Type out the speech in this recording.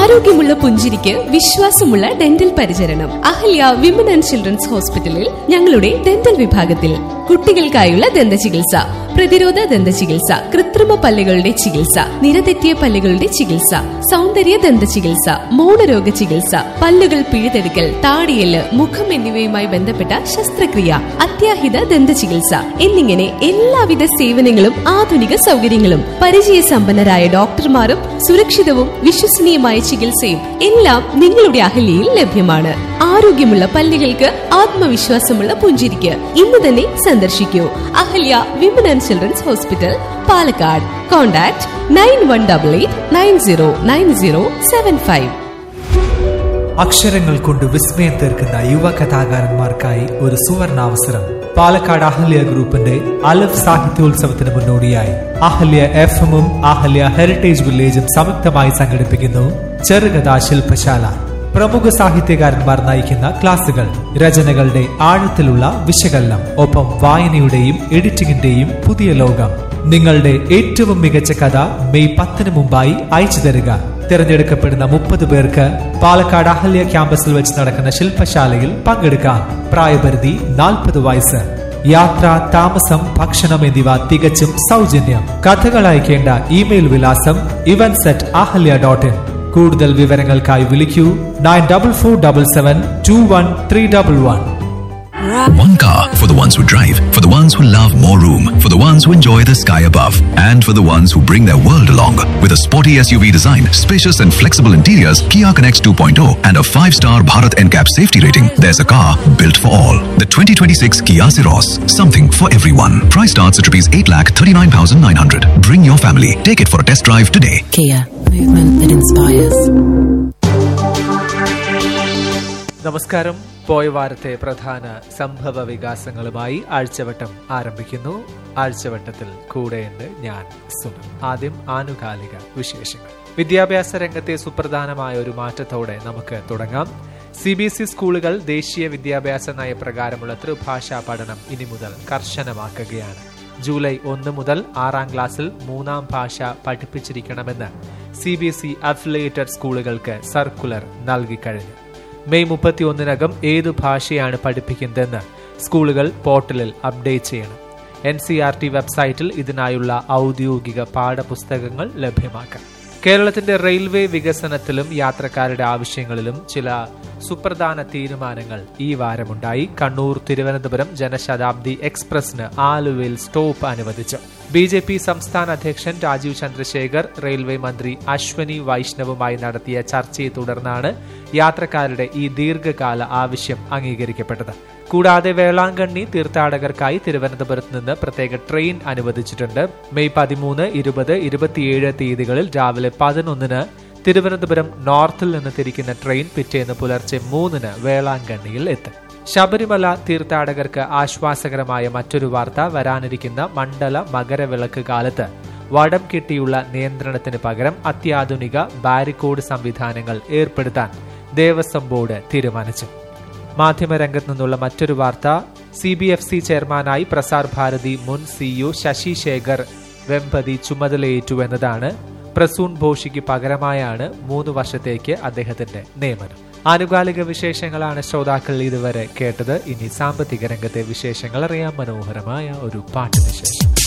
ആരോഗ്യമുള്ള പുഞ്ചിരിക്ക് വിശ്വാസമുള്ള ഡെന്റൽ പരിചരണം അഹല്യ വിമൻ ആൻഡ് ചിൽഡ്രൻസ് ഹോസ്പിറ്റലിൽ ഞങ്ങളുടെ ഡെന്റൽ വിഭാഗത്തിൽ കുട്ടികൾക്കായുള്ള ദന്ത ചികിത്സ പ്രതിരോധ ദന്ത ചികിത്സ കൃത്രിമ പല്ലുകളുടെ ചികിത്സ നിരതെറ്റിയ പല്ലുകളുടെ ചികിത്സ സൗന്ദര്യ ദന്ത ചികിത്സ മൗനരോഗ ചികിത്സ പല്ലുകൾ പിഴുതെടുക്കൽ താടിയല് മുഖം എന്നിവയുമായി ബന്ധപ്പെട്ട ശസ്ത്രക്രിയ അത്യാഹിത ദന്ത ചികിത്സ എന്നിങ്ങനെ എല്ലാവിധ സേവനങ്ങളും ആധുനിക സൗകര്യങ്ങളും പരിചയസമ്പന്നരായ ഡോക്ടർമാരും സുരക്ഷിതവും വിശ്വസനീയമായ ചികിത്സയും എല്ലാം നിങ്ങളുടെ അഹല്യയിൽ ലഭ്യമാണ് ആരോഗ്യമുള്ള പല്ലുകൾക്ക് ആത്മവിശ്വാസമുള്ള പുഞ്ചിരിക്ക് ഇന്ന് തന്നെ സന്ദർശിക്കൂ Ahalya women and children's hospital Palakkad contact nine one double eight nine zero nine zero seven five അക്ഷരങ്ങൾ കൊണ്ട് വിസ്മയം തീർക്കുന്ന യുവ കഥാകാരന്മാർക്കായി ഒരു സുവർണാവസരം പാലക്കാട് അഹല്യ ഗ്രൂപ്പിന്റെ അലഫ് സാഹിത്യോത്സവത്തിന് മുന്നോടിയായി അഹല്യ എഫ് എമ്മും അഹല്യ ഹെറിറ്റേജ് വില്ലേജും സംയുക്തമായി സംഘടിപ്പിക്കുന്നു ചെറുകഥാ ശില്പശാല പ്രമുഖ സാഹിത്യകാരന്മാർ നയിക്കുന്ന ക്ലാസുകൾ രചനകളുടെ ആഴത്തിലുള്ള വിശകലനം ഒപ്പം വായനയുടെയും എഡിറ്റിംഗിന്റെയും പുതിയ ലോകം നിങ്ങളുടെ ഏറ്റവും മികച്ച കഥ മെയ് പത്തിന് മുമ്പായി അയച്ചു തരിക തിരഞ്ഞെടുക്കപ്പെടുന്ന മുപ്പത് പേർക്ക് പാലക്കാട് അഹല്യ ക്യാമ്പസിൽ വെച്ച് നടക്കുന്ന ശില്പശാലയിൽ പങ്കെടുക്കാം പ്രായപരിധി നാൽപ്പത് വയസ്സ് യാത്ര താമസം ഭക്ഷണം എന്നിവ തികച്ചും സൗജന്യം കഥകൾ അയക്കേണ്ട ഇമെയിൽ വിലാസം events at Ahalya dot in കൂടുതൽ വിവരങ്ങൾക്കായി വിളിക്കൂ nine double four double seven two one three double one One car for the ones who drive, for the ones who love more room, for the ones who enjoy the sky above, and for the ones who bring their world along. With a sporty SUV design, spacious and flexible interiors, Kia Connects 2.0, and a 5-star Bharat NCAP safety rating, there's a car built for all. The 2026 Kia Ceros, something for everyone. Price starts at rupees 8,39,900. Bring your family. Take it for a test drive today. Kia, movement that inspires. നമസ്കാരം പോയ വാരത്തെ പ്രധാന സംഭവ വികാസങ്ങളുമായി ആഴ്ചവട്ടം ആരംഭിക്കുന്നു ആഴ്ചവട്ടത്തിൽ കൂടെയുണ്ട് ഞാൻ സുനിൽ ആദ്യം ആനുകാലിക വിശേഷങ്ങൾ വിദ്യാഭ്യാസ രംഗത്തെ സുപ്രധാനമായ ഒരു മാറ്റത്തോടെ നമുക്ക് തുടങ്ങാം സി ബി എസ് ഇ സ്കൂളുകൾ ദേശീയ വിദ്യാഭ്യാസ നയപ്രകാരമുള്ള ത്രിഭാഷാ പഠനം ഇനി മുതൽ കർശനമാക്കുകയാണ് ജൂലൈ ഒന്ന് മുതൽ ആറാം ക്ലാസ്സിൽ മൂന്നാം ഭാഷ പഠിപ്പിച്ചിരിക്കണമെന്ന് C B S E affiliated സ്കൂളുകൾക്ക് സർക്കുലർ നൽകിക്കഴിഞ്ഞു മെയ് മുപ്പത്തിയൊന്നിനകം ഏതു ഭാഷയാണ് പഠിപ്പിക്കുന്നതെന്ന് സ്കൂളുകൾ പോർട്ടലിൽ അപ്ഡേറ്റ് ചെയ്യണം എൻ സി ആർ ടി വെബ്സൈറ്റിൽ ഇതിനായുള്ള ഔദ്യോഗിക പാഠപുസ്തകങ്ങൾ ലഭ്യമാക്കാം കേരളത്തിന്റെ റെയിൽവേ വികസനത്തിലും യാത്രക്കാരുടെ ആവശ്യങ്ങളിലും ചില സുപ്രധാന തീരുമാനങ്ങൾ ഈ വാരമുണ്ടായി കണ്ണൂർ തിരുവനന്തപുരം ജനശതാബ്ദി എക്സ്പ്രസിന് ആലുവയിൽ സ്റ്റോപ്പ് അനുവദിച്ചു ബി ജെ പി സംസ്ഥാന അധ്യക്ഷൻ രാജീവ് ചന്ദ്രശേഖർ റെയിൽവേ മന്ത്രി അശ്വനി വൈഷ്ണവുമായി നടത്തിയ ചർച്ചയെ തുടർന്നാണ് യാത്രക്കാരുടെ ഈ ദീർഘകാല ആവശ്യം അംഗീകരിക്കപ്പെട്ടത് കൂടാതെ വേളാങ്കണ്ണി തീർത്ഥാടകർക്കായി തിരുവനന്തപുരത്ത് നിന്ന് പ്രത്യേക ട്രെയിൻ അനുവദിച്ചിട്ടുണ്ട് മെയ് പതിമൂന്ന് ഇരുപത് ഇരുപത്തിയേഴ് തീയതികളിൽ രാവിലെ പതിനൊന്നിന് തിരുവനന്തപുരം നോർത്തിൽ നിന്ന് തിരിക്കുന്ന ട്രെയിൻ പിറ്റേന്ന് പുലർച്ചെ മൂന്നിന് വേളാങ്കണ്ണിയിൽ എത്തും ശബരിമല തീർത്ഥാടകർക്ക് ആശ്വാസകരമായ മറ്റൊരു വാർത്ത വരാനിരിക്കുന്ന മണ്ഡല മകരവിളക്ക് കാലത്ത് വടം കെട്ടിയുള്ള നിയന്ത്രണത്തിന് പകരം അത്യാധുനിക ബാരിക്കോഡ് സംവിധാനങ്ങൾ ഏർപ്പെടുത്താൻ ദേവസ്വം ബോർഡ് തീരുമാനിച്ചു മാധ്യമരംഗത്ത് നിന്നുള്ള മറ്റൊരു വാർത്ത സി ബി എഫ് സി ചെയർമാനായി പ്രസാർ ഭാരതി മുൻ സിഇഒ ശശി ശേഖർ വെമ്പതി ചുമതലയേറ്റു എന്നതാണ് പ്രസൂൺ ഭോഷിക്ക് പകരമായാണ് മൂന്ന് വർഷത്തേക്ക് അദ്ദേഹത്തിന്റെ നിയമനം ആനുകാലിക വിശേഷങ്ങളാണ് ശ്രോതാക്കൾ ഇതുവരെ കേട്ടത് ഇനി സാമ്പത്തിക രംഗത്തെ വിശേഷങ്ങൾ അറിയാൻ മനോഹരമായ ഒരു പാട്ടിന് ശേഷം